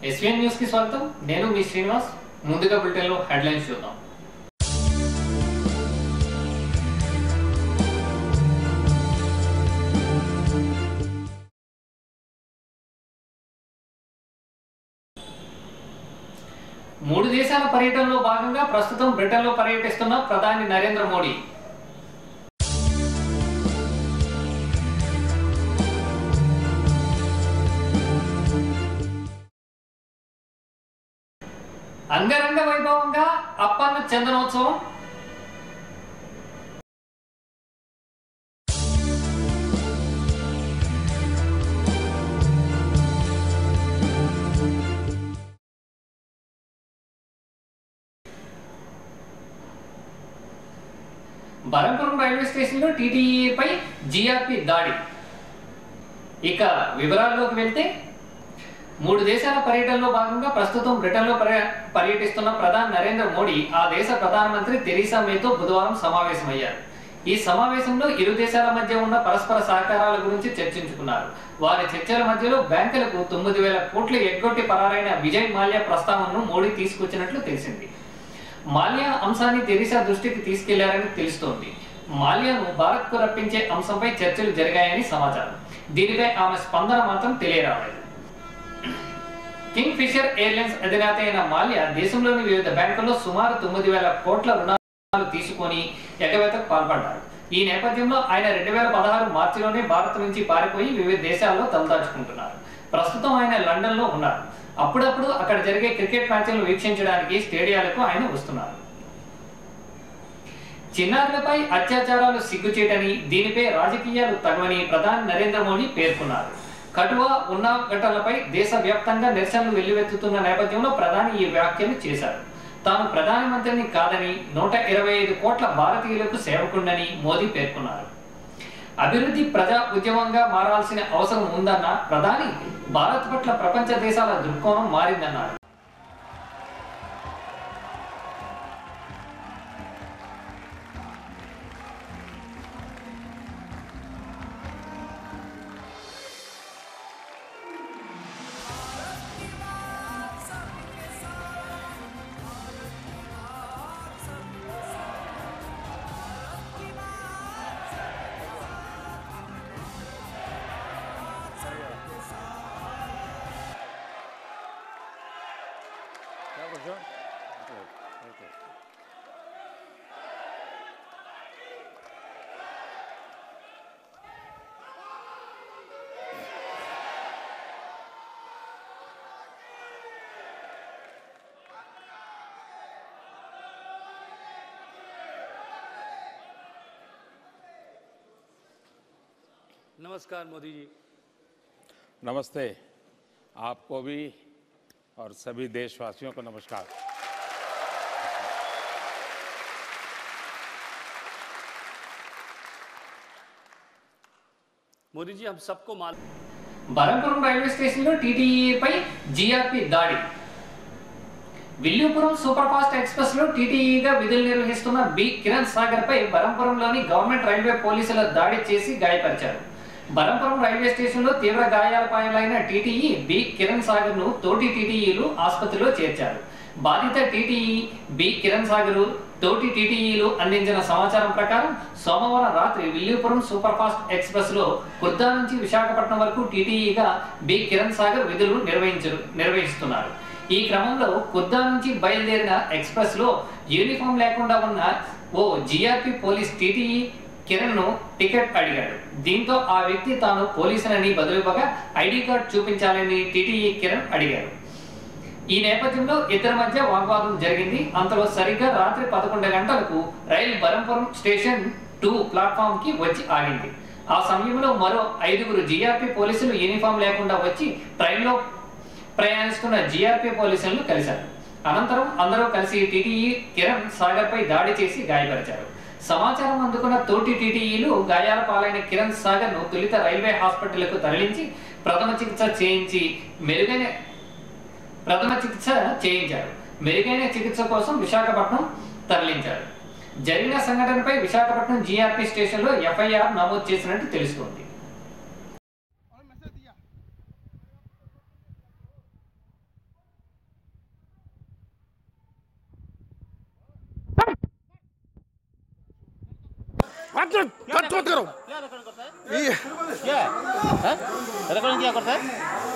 SVN news కి స్వాగతం నేను మీ శ్రీనివాస్ ముందుగా బులెటిన్ లో హెడ్లైన్స్ చూద్దాం మూడు దేశాల పర్యటనలో భాగంగా ప్రస్తుతం బ్రిటన్లో పర్యటిస్తున్న ప్రధాని నరేంద్ర మోడీ అంగరంగ వైభవంగా అప్పన్న చందనోత్సవం బరంపురం రైల్వే స్టేషన్లో టీటీఈపై జీఆర్పీ దాడి ఇక వివరాల్లోకి వెళ్తే మూడు దేశాల పర్యటనలో భాగంగా ప్రస్తుతం బ్రిటన్లో పర్య- పర్యటిస్తున్న ప్రధాని నరేంద్ర మోడీ ఆ దేశ ప్రధానమంత్రి తెరీసా మేతో బుధవారం సమావేశమయ్యారు ఈ సమావేశంలో ఇరు దేశాల మధ్య ఉన్న పరస్పర సహకారాల గురించి చర్చించుకున్నారు వారి చర్చల మధ్యలో బ్యాంకులకు తొమ్మిది వేల కోట్లు ఎగ్గొట్టి పరారైన విజయ్ మాల్యా ప్రస్తావనను మోడీ తీసుకొచ్చినట్లు తెలిసింది మాల్యా అంశాన్ని తెరీసా దృష్టికి తీసుకెళ్లారని తెలుస్తోంది మాల్యాను భారత్కు రప్పించే అంశంపై చర్చలు జరిగాయని సమాచారం దీనిపై ఆమె స్పందన మాత్రం తెలియరాలేదు కింగ్ ఫిషర్ ఎయిర్లైన్స్ అధినేత అయిన మాల్యా దేశంలోని వివిధ బ్యాంకుల్లో సుమారు తొమ్మిది వేల కోట్ల రుణాలు తీసుకొని ఎగవేతకు పాల్పడ్డారు ఈ నేపథ్యంలో ఆయన రెండు వేల పదహారు మార్చిలోనే భారత్ నుంచి పారిపోయి వివిధ దేశాల్లో తలదాచుకుంటున్నారు ప్రస్తుతం ఆయన లండన్ లో ఉన్నారు అప్పుడప్పుడు అక్కడ జరిగే క్రికెట్ మ్యాచ్లను వీక్షించడానికి స్టేడియాలకు ఆయన వస్తున్నారు చిన్నారులపై అత్యాచారాలు సిగ్గుచేటని దీనిపై రాజకీయాలు తగవని ప్రధాని నరేంద్ర మోడీ పేర్కొన్నారు కటువ ఉన్న ఘటనలపై దేశవ్యాప్తంగా నిరసనలు వెల్లువెత్తుతున్న నేపథ్యంలో ప్రధాని ఈ వ్యాఖ్యలు చేశారు తాను ప్రధానమంత్రిని కాదని నూట ఇరవై ఐదు కోట్ల భారతీయులకు సేవకుండని మోదీ పేర్కొన్నారు అభివృద్ధి ప్రజా ఉద్యమంగా మారాల్సిన అవసరం ఉందన్న ప్రధాని భారత్ పట్ల ప్రపంచ దేశాల దృక్కోణం మారిందన్నారు क्या बोल रहे हो? Okay, okay. नमस्कार मोदी जी नमस्ते आपको भी और सभी देशवासियों को नमस्कार मोदी जी हम सबको मालूम బరంపురం రైల్వే స్టేషన్లో టీటీఈపై జీఆర్పీ దాడి విల్లుపురం సూపర్ ఫాస్ట్ ఎక్స్ప్రెస్ లో టీటీఈగా విధులు నిర్వహిస్తున్న బి కిరణ్ సాగర్ పై బరంపురంలోని గవర్నమెంట్ రైల్వే పోలీసుల దాడి చేసి గాయపరిచారు బరంపురం రైల్వే స్టేషన్ లో తీవ్ర గాయాల పాలైన టీటీఈ బి కిరణ్ సాగర్ ను తోటి టీటీఈలు ఆసుపత్రిలో చేర్చారు బాధిత టీటీఈ బి కిరణ్ సాగర్ తోటి టీటీఈలు అందించిన సమాచారం ప్రకారం సోమవారం రాత్రి విల్లుపురం సూపర్ ఫాస్ట్ ఎక్స్ప్రెస్ లో కుర్దా నుంచి విశాఖపట్నం వరకు టీటీఈగా బి కిరణ్ సాగర్ విధులు నిర్వహించరు నిర్వహిస్తున్నారు ఈ క్రమంలో కుర్దా నుంచి బయలుదేరిన ఎక్స్ప్రెస్ లో యూనిఫామ్ లేకుండా ఉన్న ఓ జిఆర్పి పోలీస్ టీటీఈ కిరణ్ ను టికెట్ అడిగాడు దీంతో ఆ వ్యక్తి తాను పోలీసులని బదులివ్వగా ఐడి కార్డ్ చూపించాలని టీటీఈ కిరణ్ అడిగారు ఈ నేపథ్యంలో ఇద్దరి మధ్య వాగ్వాదం జరిగింది అంతలో సరిగ్గా రాత్రి పదకొండు గంటలకు రైలు బరంపురం స్టేషన్ టూ ప్లాట్ఫామ్ కి వచ్చి ఆగింది ఆ సమయంలో మరో ఐదుగురు జీఆర్పీ పోలీసులు యూనిఫామ్ లేకుండా వచ్చి ట్రైన్లో ప్రయాణిస్తున్న జీఆర్పీ పోలీసులను కలిశారు అనంతరం అందరూ కలిసి టీటీఈ కిరణ్ సాగర్ పై దాడి చేసి గాయపరిచారు సమాచారం అందుకున్న తోటి టీటీఈలు గాయాల పాలైన కిరణ్ సాగర్ ను తొలిత రైల్వే హాస్పిటల్కు తరలించి ప్రథమ చికిత్స చేయించి మెరుగైన ప్రథమ చికిత్స చేయించారు మెరుగైన చికిత్స కోసం విశాఖపట్నం తరలించారు జరిగిన సంఘటనపై విశాఖపట్నం జీఆర్పీ స్టేషన్లో ఎఫ్ఐఆర్ నమోదు చేసినట్టు తెలుస్తోంది और मैसेज दिया कट कट मत करो ये रिकॉर्डिंग क्या करता है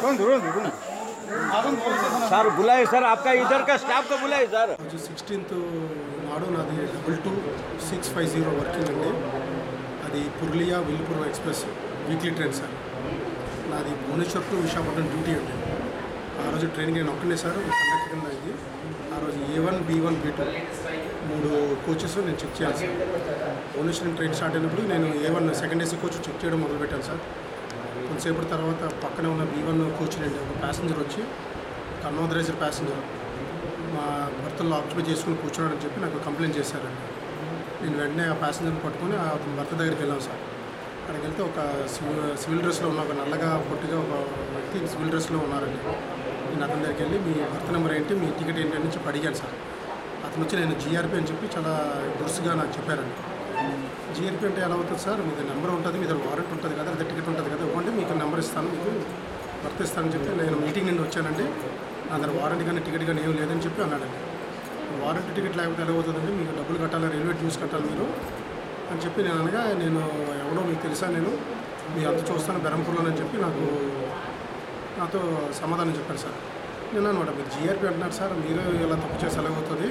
सर बुलाए सर आपका इधर का स्टाफ को बुलाए सर రోజు సిక్స్టీన్త్ నాడు నాది double two six five zero working అండి అది Purulia Villupuram express weekly train sir నాది భువనేశ్వర్ టు విశాఖపట్నం డ్యూటీ అండి ఆ రోజు ట్రైన్కి నేను ఒక్కనే సార్ కండక్టర్ కింద ఇది ఆ రోజు A one B one B two మూడు కోచెస్ నేను చెక్ చేయాలి సార్ భువనేశ్వరం ట్రైన్ స్టార్ట్ అయినప్పుడు నేను A one second AC coach check చేయడం మొదలుపెట్టాను సార్ కొంతసేపటి తర్వాత పక్కనే ఉన్న బీ వన్ కోచ్ నుండి ఒక ప్యాసింజర్ వచ్చి ఒక అన్ఆథరైజ్డ్ ప్యాసింజర్ మా భర్తలు ఆక్యుపై చేసుకుని కూర్చున్నాడని చెప్పి నాకు కంప్లైంట్ చేశారండి నేను వెంటనే ఆ ప్యాసింజర్ని పట్టుకొని ఆ భర్త దగ్గరికి వెళ్ళాం సార్ అక్కడికి వెళ్తే ఒక సివిల్ సివిల్ డ్రెస్లో ఉన్న ఒక నల్లగా పొట్టిగా ఒక వ్యక్తి సివిల్ డ్రెస్లో ఉన్నారండి నేను అతని దగ్గరికి వెళ్ళి మీ భర్త నెంబర్ ఏంటి మీ టికెట్ ఏంటి అని చెప్పి అడిగాను సార్ అతను వచ్చి నేను జీఆర్పీ అని చెప్పి చాలా దురుసుగా నాకు చెప్పారండి జీఆర్పీ అంటే ఎలా అవుతుంది సార్ మీది నెంబర్ ఉంటుంది మీ దగ్గర వారెంట్ ఉంటుంది కదా లేదా టికెట్ ఉంటుంది కదా ఇవ్వండి మీకు నెంబర్ ఇస్తాను మీకు భర్త ఇస్తానని చెప్పి నేను మీటింగ్ నుండి వచ్చానండి నా దగ్గర వారెంట్ కానీ టికెట్ కానీ ఏం లేదని చెప్పి అన్నాడండి వారెంట్ టికెట్ లేకపోతే ఎలా అవుతుందండి మీకు డబ్బులు కట్టాలి రైల్వే డ్యూస్ కట్టాలి మీరు అని చెప్పి నేను అనగా నేను ఎవరో మీకు తెలుసా నేను మీ అంత చూస్తాను బెరంపూర్లోనని చెప్పి నాకు నాతో సమాధానం చెప్పారు సార్ నేను అనమాట మీరు జీఆర్పీ అంటున్నారు సార్ మీరు ఇలా తప్పు చేసి ఎలాగవుతుంది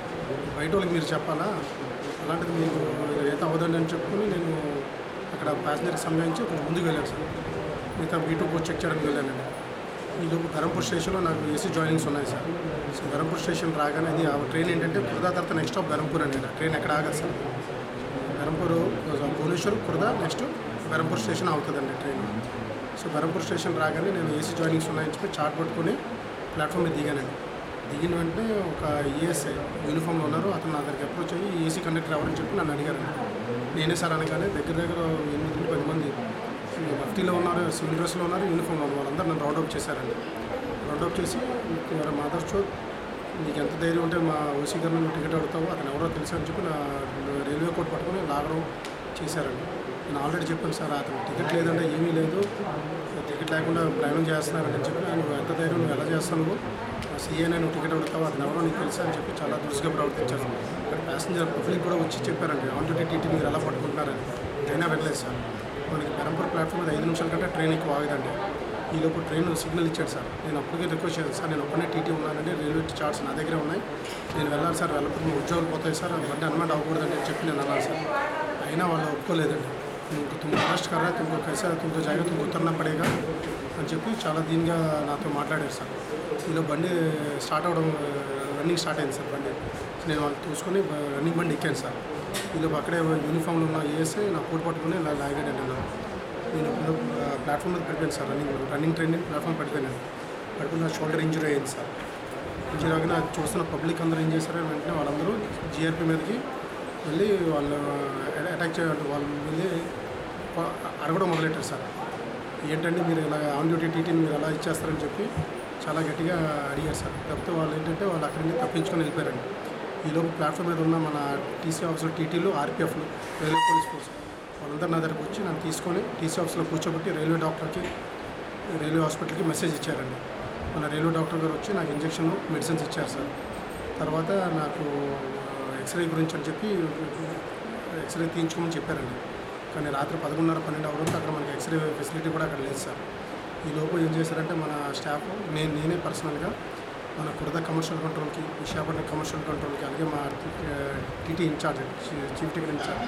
బయట వాళ్ళకి మీరు చెప్పాలా అలాంటిది మీకు ఏత అవ్వదండి అని చెప్పుకొని నేను అక్కడ ప్యాసింజర్కి సంబంధించి కొంచెం ముందుకు వెళ్ళాను సార్ మిగతా బీటూ కోచ్ చెక్ చేయడానికి వెళ్ళానండి ఈ లోపు ధరంపూర్ స్టేషన్లో నాకు ఏసీ జాయినింగ్స్ ఉన్నాయి సార్ సో ధరంపూర్ స్టేషన్ రాగానే అది ఆ ట్రైన్ ఏంటంటే కుర్దా తర్వాత నెక్స్ట్ స్టాప్ ధరంపూర్ అండి ట్రైన్ ఎక్కడ ఆగదు sir Berhampur Bhubaneswar Khurda next Berhampur station అవుతుందండి ట్రైన్ సో బెరంపూర్ స్టేషన్ రాగానే నేను ఏసీ జాయినింగ్స్ ఉన్నాయని చెప్పి చార్ట్ పట్టుకొని ప్లాట్ఫామ్ మీద దిగానండి దిగిన వెంటనే ఒక ఈఎస్ఐ యూనిఫామ్లో ఉన్నారు అతను నా దగ్గరికి అప్రోచ్ అయ్యి ఏసీ కండక్టర్ ఎవరని చెప్పి నన్ను అడిగారు నేనే సార్ అనగానే దగ్గర దగ్గర ఎనిమిది నుండి పది మంది మఫ్టీలో ఉన్నారు సివిల్ డ్రెస్లో ఉన్నారు యూనిఫామ్లో ఉన్నారు వాళ్ళందరూ నన్ను రౌండప్ చేశారండి రౌండప్ చేసి మదర్ చో నీకు ఎంత ధైర్యం ఉంటే మా ఓసీ గారు నువ్వు టికెట్ అడుగుతావు అతను ఎవరో తెలుసు అని చెప్పి నా రైల్వే కోడ్ పట్టుకొని లాగడం చేశారండి నేను ఆల్రెడీ చెప్పాను సార్ అతను టికెట్ లేదంటే ఏమీ లేదు టికెట్ లేకుండా ప్రయాణం చేస్తున్నారని చెప్పి నువ్వు ఎంత ధైర్యం నువ్వు ఎలా చేస్తావు నువ్వు సీఏనే నువ్వు టికెట్ అడుగుతావు అతను ఎవరో నీకు తెలుసా అని చెప్పి చాలా దురుసుగా ప్రవర్తించారు ఇక్కడ ప్యాసింజర్ పబ్లిక్ కూడా వచ్చి చెప్పారండి ఆన్ డ్యూటీ టీటీ మీరు ఎలా పట్టుకుంటున్నారని అయినా వెళ్ళలేదు సార్ మనకి పెరంపూర్ ప్లాట్ఫామ్ మీద ఐదు నిమిషాల కంటే ట్రైన్ ఎక్కువ ఆగదండి ఈ లోపు ట్రైన్ సిగ్నల్ ఇచ్చాడు సార్ నేను అప్పటికే రిక్వెస్ట్ చేశాను సార్ నేను ఒక్కనే టీటీ ఉన్నానండి రైల్వే చార్ట్స్ నా దగ్గరే ఉన్నాయి నేను వెళ్ళాలి సార్ వెళ్ళకపోతే మీ ఉద్యోగాలు పోతాయి సార్ బండి అనమాట అవ్వకూడదని చెప్పి నేను అన్నాను సార్ అయినా వాళ్ళు ఒప్పుకోలేదండి तुमको तुम अरेस्ट कर रहा है तुमको कैसा तुमको जाएगा तुमको उतरना पड़ेगा అని చెప్పి చాలా దీనిగా నాతో మాట్లాడారు సార్ ఈలో బండి స్టార్ట్ అవ్వడం రన్నింగ్ స్టార్ట్ అయింది సార్ బండి నేను వాళ్ళు చూసుకొని బ- రన్నింగ్ బండి ఎక్కాను సార్ ఈలోపు అక్కడే యూనిఫామ్లో ఉన్న ఏఎస్ఐ నా కోట్ పట్టుకుని ఇలా లాగాడండి నన్ను నేను ఇప్పుడు ప్లాట్ఫామ్ మీద పడిపోయాను sir running running train platform పడిపోయాను పడిపోయిన షోల్డర్ ఇంజరీ అయింది సార్ ఇంజరీ అవగానే అది చూస్తున్న పబ్లిక్ అందరూ ఏం చేశారు వెంటనే వాళ్ళందరూ జిఆర్పీ మీదకి వెళ్ళి వాళ్ళు అటాక్ చేయాలి వాళ్ళు వెళ్ళి ప- అడగడం మొదలెట్టారు సార్ ఏంటంటే మీరు ఇలా ఆన్ డ్యూటీ టీటీని మీరు ఎలా ఇచ్చేస్తారని చెప్పి చాలా గట్టిగా అడిగారు సార్ తప్పితే వాళ్ళు ఏంటంటే వాళ్ళు అక్కడి నుంచి తప్పించుకొని వెళ్ళిపోయారండి ఈలోపు ప్లాట్ఫామ్ మీద ఉన్న మన టీసీ ఆఫీసర్ టీటీలు ఆర్పీఎఫ్లు రైల్వే పోలీస్ ఫోర్స్ వాళ్ళందరూ నా దగ్గరకు వచ్చి నన్ను తీసుకొని టీసీ ఆఫీస్లో కూర్చోబెట్టి రైల్వే డాక్టర్కి రైల్వే హాస్పిటల్కి మెసేజ్ ఇచ్చారండి మన రైల్వే డాక్టర్ గారు వచ్చి నాకు ఇంజక్షన్ మెడిసిన్స్ ఇచ్చారు సార్ తర్వాత నాకు ఎక్స్రే గురించి అని చెప్పి ఎక్స్రే తీయించుకోమని చెప్పారండి కానీ రాత్రి పదకొండున్నర పన్నెండు అవడంతో అక్కడ మనకి ఎక్స్రే ఫెసిలిటీ కూడా అక్కడ లేదు సార్ ఈ లోపు ఏం చేశారంటే మన స్టాఫ్ నేను నేనే పర్సనల్గా మన కుర్ద కమర్షియల్ కంట్రోల్కి విశాఖపట్నం కమర్షియల్ కంట్రోల్కి అలాగే మా TT incharge chief ticket incharge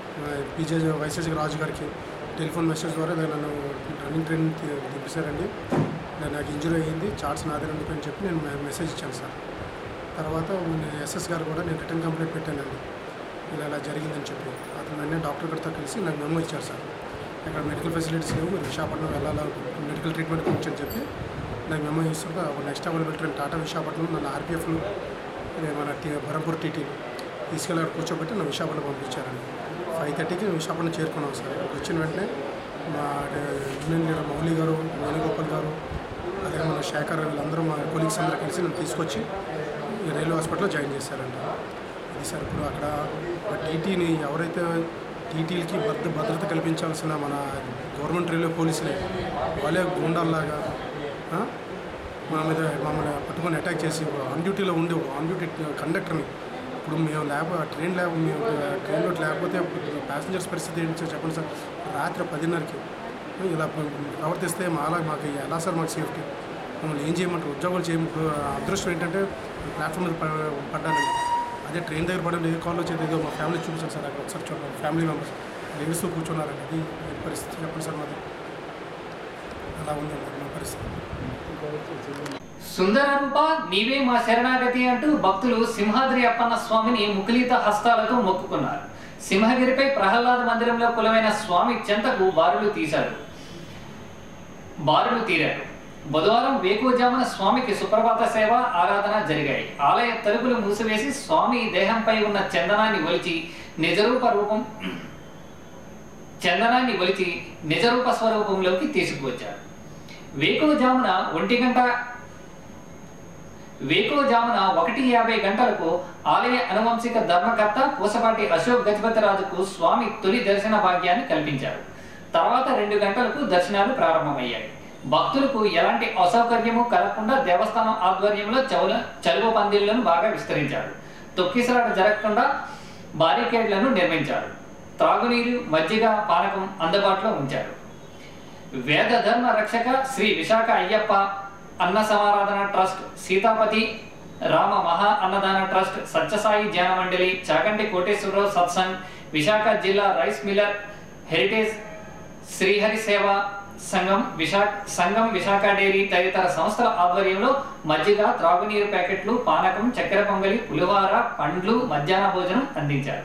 PJ వైసెస్ రాజు గారికి టెలిఫోన్ మెసేజ్ ద్వారా నేను నన్ను రన్నింగ్ ట్రైన్ దింపేశారండి నేను నాకు ఇంజురీ అయ్యింది చార్ట్స్ నా దగ్గర ఉండిపోయి అని చెప్పి నేను మె- మెసేజ్ ఇచ్చాను సార్ తర్వాత ఎస్ఎస్ గారు కూడా నేను రిటర్న్ కంప్లైంట్ పెట్టానండి ఇలా ఇలా జరిగిందని చెప్పి అతను వెంటనే డాక్టర్ గారితో కలిసి నాకు మెమో ఇచ్చారు సార్ ఇక్కడ మెడికల్ ఫెసిలిటీస్ లేవు మీరు విశాఖపట్నం వెళ్ళాలా మెడికల్ ట్రీట్మెంట్ గురించి అని చెప్పి నాకు మెమో ఇస్తుంటే next available train Tata Visakhapatnam నన్ను ఆర్పీఎఫ్లు మన టీ బరంపూర్ టీటీలు తీసుకెళ్ళి అక్కడ కూర్చోబెట్టి నన్ను విశాఖపట్నం పంపించారండి ఫైవ్ థర్టీకి విశాఖపట్నం చేరుకున్నాం సార్ ఇక్కడికి వచ్చిన వెంటనే మా యూనియన్ లీడర్ మౌలి గారు వేణుగోపాల్ గారు అలాగే మన శేఖర్ వీళ్ళందరూ మా కొలీగ్స్ అందరూ కలిసి నన్ను తీసుకొచ్చి ఈ రైల్వే హాస్పిటల్లో జాయిన్ చేశారండి ఇది సార్ ఇప్పుడు అక్కడ టీటీని ఎవరైతే టీటీలకి భద్ర భద్రత కల్పించాల్సిన మన గవర్నమెంట్ రైల్వే పోలీసులే వాళ్ళే గూండాల్లాగా ఆ, మా మీద మమ్మల్ని పట్టుకొని అటాక్ చేసి ఆన్ డ్యూటీలో ఉండి ఆన్ డ్యూటీ కండక్టర్ని ఇప్పుడు మేము లేక ట్రైన్ లేక మేము ట్రైన్లో లేకపోతే ప్యాసింజర్స్ పరిస్థితి ఏంటి సార్ చెప్పండి సార్ రాత్రి పదిన్నరకి ఇలా ప్రవర్తిస్తే మాలా మాకు ఎలా సార్ మాకు సేఫ్టీ మమ్మల్ని ఏం చేయమంటారు ఉద్యోగాలు చేయ అదృష్టం ఏంటంటే ప్లాట్ఫామ్ మీద ప- పడ్డానండి అదే ట్రైన్ దగ్గర పడడం ఏ కాల్లో వచ్చేది ఏదో మా ఫ్యామిలీ చూపించాను సార్ అక్కడ ఒకసారి చూడండి ఫ్యామిలీ మెంబర్స్ ఏడుస్తూ కూర్చున్నారండి అది ఈ పరిస్థితి చెప్పండి సార్ మాది అలా ఉందండి మా పరిస్థితి సుందరరూప నీవే మా శరణాగతి అంటూ భక్తులు సింహాద్రి అప్పన్న స్వామిని ముకులిత హస్తాలతో మొక్కుకున్నారు సింహగిరిపై ప్రహ్లాద మందిరంలో కులమైన స్వామి చెంతకు బారులు తీశారు బారులు తీరారు బుధవారం వేకువజామున స్వామికి సుప్రభాత సేవ ఆరాధన జరిగాయి ఆలయ తలుపులు మూసివేసి స్వామి దేహంపై ఉన్న చందనాన్ని ఒలిచి నిజరూప రూపం చందనాన్ని ఒలిచి నిజరూప స్వరూపంలోకి తీసుకువచ్చారు వేకువజామున ఒంటి గంట వేకువజామున ఒకటి యాభై గంటలకు ఆలయ అనువంశిక ధర్మకర్త పూసపాటి అశోక్ గజపతిరాజుకు స్వామి తొలి దర్శన భాగ్యాన్ని కల్పించారు తర్వాత రెండు గంటలకు దర్శనాలు ప్రారంభమయ్యాయి భక్తులకు ఎలాంటి అసౌకర్యము కలగకుండా దేవస్థానం ఆధ్వర్యంలో చౌల చలువ పందిళ్లను బాగా విస్తరించారు తొక్కిసలాట జరగకుండా బారికేడ్లను నిర్మించారు త్రాగునీరు మజ్జిగ పానకం అందుబాటులో ఉంచారు వేద ధర్మ రక్షక శ్రీ విశాఖ అయ్యప్ప అన్న సమారాధన ట్రస్ట్ సీతాపతి రామ మహా అన్నదాన ట్రస్ట్ సత్యసాయి ధ్యాన మండలి చాగంటి కోటేశ్వరరావు సత్సంగ్ విశాఖ జిల్లా రైస్ మిల్లర్ హెరిటేజ్ శ్రీహరి సేవ సంఘం విశాఖ సంఘం విశాఖ డైరీ తదితర సంస్థల ఆధ్వర్యంలో మజ్జిగ త్రాగునీరు ప్యాకెట్లు పానకం చక్కెర పొంగలి పులిహోర పండ్లు మధ్యాహ్న భోజనం అందించారు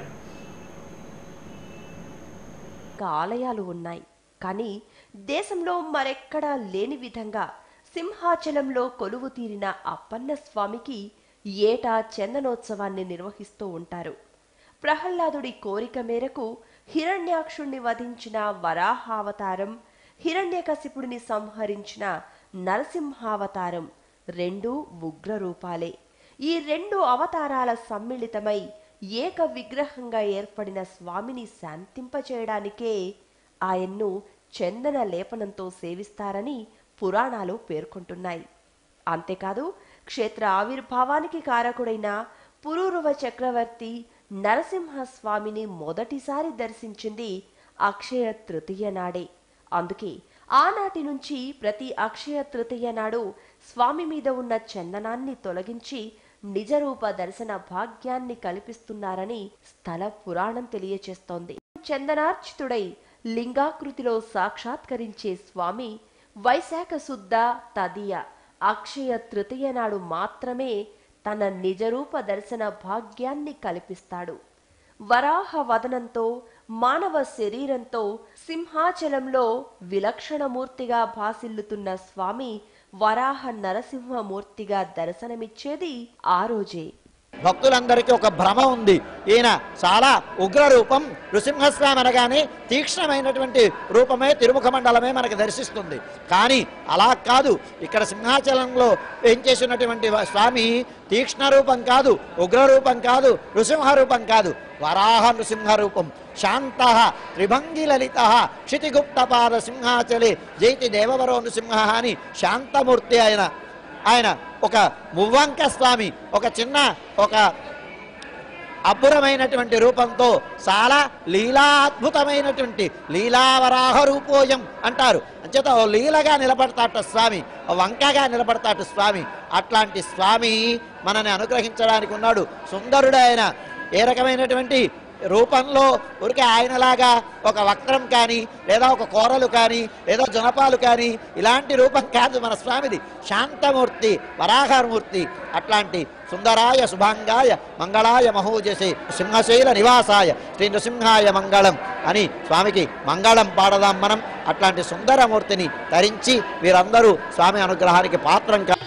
ఇంకా ఆలయాలు ఉన్నాయి కానీ దేశంలో మరెక్కడా లేని విధంగా సింహాచలంలో కొలువు తీరిన అప్పన్న స్వామికి ఏటా చందనోత్సవాన్ని నిర్వహిస్తూ ఉంటారు ప్రహ్లాదుడి కోరిక మేరకు హిరణ్యాక్షుణ్ణి వధించిన వరాహావతారం హిరణ్యకశిపుడిని సంహరించిన నరసింహావతారం రెండు ఉగ్ర రూపాలే ఈ రెండు అవతారాల సమ్మిళితమై ఏక విగ్రహంగా ఏర్పడిన స్వామిని శాంతింపచేయడానికే ఆయన్ను చందన లేపనంతో సేవిస్తారని పురాణాలు పేర్కొంటున్నాయి అంతేకాదు క్షేత్ర ఆవిర్భావానికి కారకుడైన పురూరవ చక్రవర్తి నరసింహస్వామిని మొదటిసారి దర్శించింది అక్షయ తృతీయ నాడే అందుకే ఆనాటి నుంచి ప్రతి అక్షయ తృతీయ నాడు స్వామి మీద ఉన్న చందనాన్ని తొలగించి నిజరూప దర్శన భాగ్యాన్ని కల్పిస్తున్నారని స్థల పురాణం తెలియచేస్తోంది చందనార్చితుడై లింగాకృతిలో సాక్షాత్కరించే స్వామి వైశాఖ శుద్ధ తదియ అక్షయ తృతీయ నాడు మాత్రమే తన నిజరూప దర్శన భాగ్యాన్ని కల్పిస్తాడు వరాహ వదనంతో మానవ శరీరంతో సింహాచలంలో విలక్షణమూర్తిగా భాసిల్లుతున్న స్వామి వరాహ నరసింహమూర్తిగా దర్శనమిచ్చేది ఆ రోజే భక్తులందరికీ ఒక భ్రమ ఉంది ఈయన చాలా ఉగ్ర రూపం నృసింహస్వామి అనగానే తీక్ష్ణమైనటువంటి రూపమే తిరుముఖ మండలమే మనకు దర్శిస్తుంది కానీ అలా కాదు ఇక్కడ సింహాచలంలో ఏం చేసినటువంటి స్వామి తీక్ష్ణ రూపం కాదు ఉగ్ర రూపం కాదు నృసింహ రూపం కాదు వరాహ నృసింహ రూపం శాంత త్రిభంగి లలిత క్షితిగుప్తపాద సింహాచలే జైతి దేవవరో నృసింహ అని శాంతమూర్తి ఆయన ఆయన ఒక మువ్వంక స్వామి ఒక చిన్న ఒక అబ్బురమైనటువంటి రూపంతో చాలా లీలాద్భుతమైనటువంటి లీలావరాహ రూపోయం అంటారు అంచేత ఓ లీలగా నిలబడతాట స్వామి ఓ వంకగా నిలబడతాట స్వామి అట్లాంటి స్వామి మనని అనుగ్రహించడానికి ఉన్నాడు సుందరుడైన ఏ రకమైనటువంటి రూపంలో ఊరికే ఆయనలాగా ఒక వక్రం కానీ లేదా ఒక కూరలు కానీ లేదా జనపాలు కానీ ఇలాంటి రూపం కాదు మన స్వామిది శాంతమూర్తి వరాహమూర్తి అట్లాంటి సుందరాయ శుభాంగాయ మంగళాయ మహోజసే సింహశైల నివాసాయ శ్రీ నృసింహాయ మంగళం అని స్వామికి మంగళం పాడదాం మనం అట్లాంటి సుందరమూర్తిని ధరించి వీరందరూ స్వామి అనుగ్రహానికి పాత్రం కా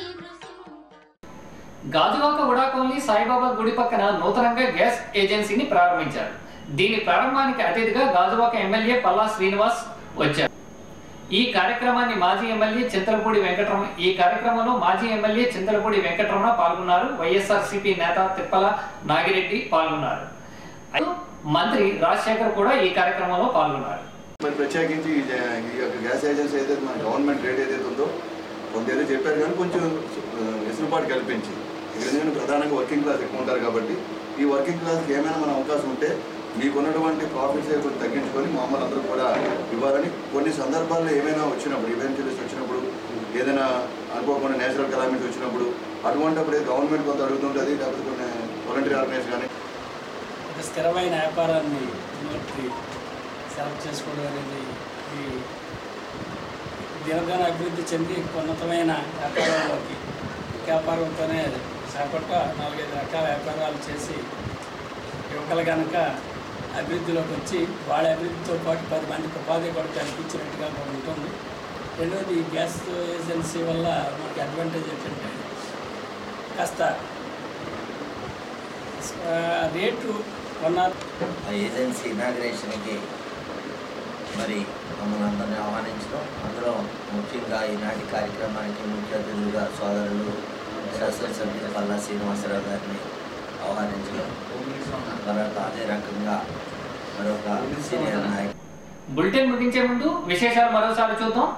గాజువాక ఉడాకోల్ని సాయిబాబా గుడి పక్కన నూతనంగా గ్యాస్ ఏజెన్సీని ప్రారంభించారు దీని ప్రారంభానికి అతిథిగా గాజువాక ఎమ్మెల్యే పల్లా శ్రీనివాస్ వచ్చారు ఈ కార్యక్రమాన్ని మాజీ ఎమ్మెల్యే చింతలపూడి వెంకటరమణ ఈ కార్యక్రమంలో మాజీ ఎమ్మెల్యే చింతలపూడి వెంకటరమణ పాల్గొన్నారు వైఎస్ఆర్సీపీ నేత తిప్పల నాగిరెడ్డి పాల్గొన్నారు అయితే మంత్రి రాజశేఖర్ కూడా ఈ కార్యక్రమంలో పాల్గొన్నారు మరి ప్రత్యేకించి ఈ జ- ఈ యొక్క గ్యాస్ ఏజెన్సీ ఏదైతే మన గవర్నమెంట్ రేట్ ఏదైతే ఉందో కొంత ఏదో చెప్పారు కానీ కొంచెం ఆ, వెసులుబాటు కల్పించి ఇక్కడ ఎందుకంటే ప్రధానంగా వర్కింగ్ క్లాస్ ఎక్కువ ఉంటారు కాబట్టి ఈ వర్కింగ్ క్లాస్కి ఏమైనా మన అవకాశం ఉంటే మీకున్నటువంటి ప్రాఫిట్స్ కొంచెం తగ్గించుకొని మామూలు అందరూ కూడా ఇవ్వాలని కొన్ని సందర్భాల్లో ఏమైనా వచ్చినప్పుడు ఈవెంచువల్స్ వచ్చినప్పుడు ఏదైనా అనుకోకుండా నేచురల్ కెలామిటీ వచ్చినప్పుడు అటువంటిప్పుడు గవర్నమెంట్ కొంత అడుగుతుంటుంది లేకపోతే కొన్ని వాలంటరీ ఆర్గనైజ్ కానీ ఒక స్థిరమైన వ్యాపారాన్ని మనకి సెలెక్ట్ చేసుకోవడం అనేది ఈ దినదిన అభివృద్ధి చెంది ఉన్నతమైన వ్యాపారంలోకి వ్యాపారంతోనే చేపట్ట నాలుగైదు రకాల వ్యాపారాలు చేసి యువకులు కనుక అభివృద్ధిలోకి వచ్చి వాళ్ళ అభివృద్ధితో పాటు పది మందికి ఉపాధి కూడా కల్పించినట్టుగా కూడా ఉంటుంది రెండోది ఈ గ్యాస్ ఏజెన్సీ వల్ల మనకి అడ్వాంటేజ్ ఏంటంటే కాస్త ఆ, రేటు వన్ ఆర్ ఆ ఏజెన్సీ ఇనాగ్రేషన్కి మరి మమ్మల్ని అందరినీ ఆహ్వానించడం అందులో ముఖ్యంగా ఈనాటి కార్యక్రమానికి ముఖ్య అతిథులుగా సోదరులు శాసనసభ్యులు పల్లా శ్రీనివాసరావు గారిని ఆహ్వానించడం తర్వాత అదే రకంగా మరొక సీనియర్ నాయకుడు బులెటిన్ ముగించే ముందు విశేషాలు మరోసారి చూద్దాం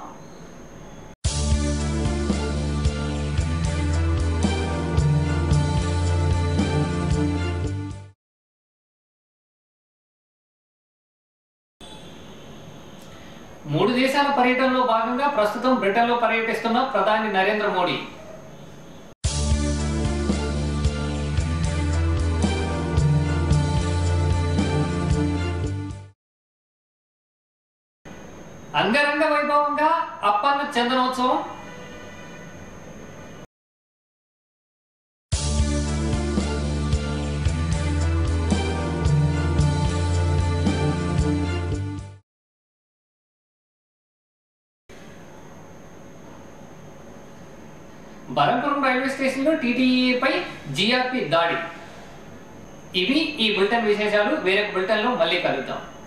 మూడు దేశాల పర్యటనలో భాగంగా ప్రస్తుతం బ్రిటన్లో పర్యటిస్తున్న ప్రధాని నరేంద్ర మోడీ అంగరంగ వైభవంగా అప్పన్న చందనోత్సవం బరంపురం రైల్వే స్టేషన్లో టీటీఈపై జీఆర్పీ దాడి ఇవి ఈ బులెటిన్ విశేషాలు వేరే బులెటిన్లో మళ్ళీ కలుద్దాం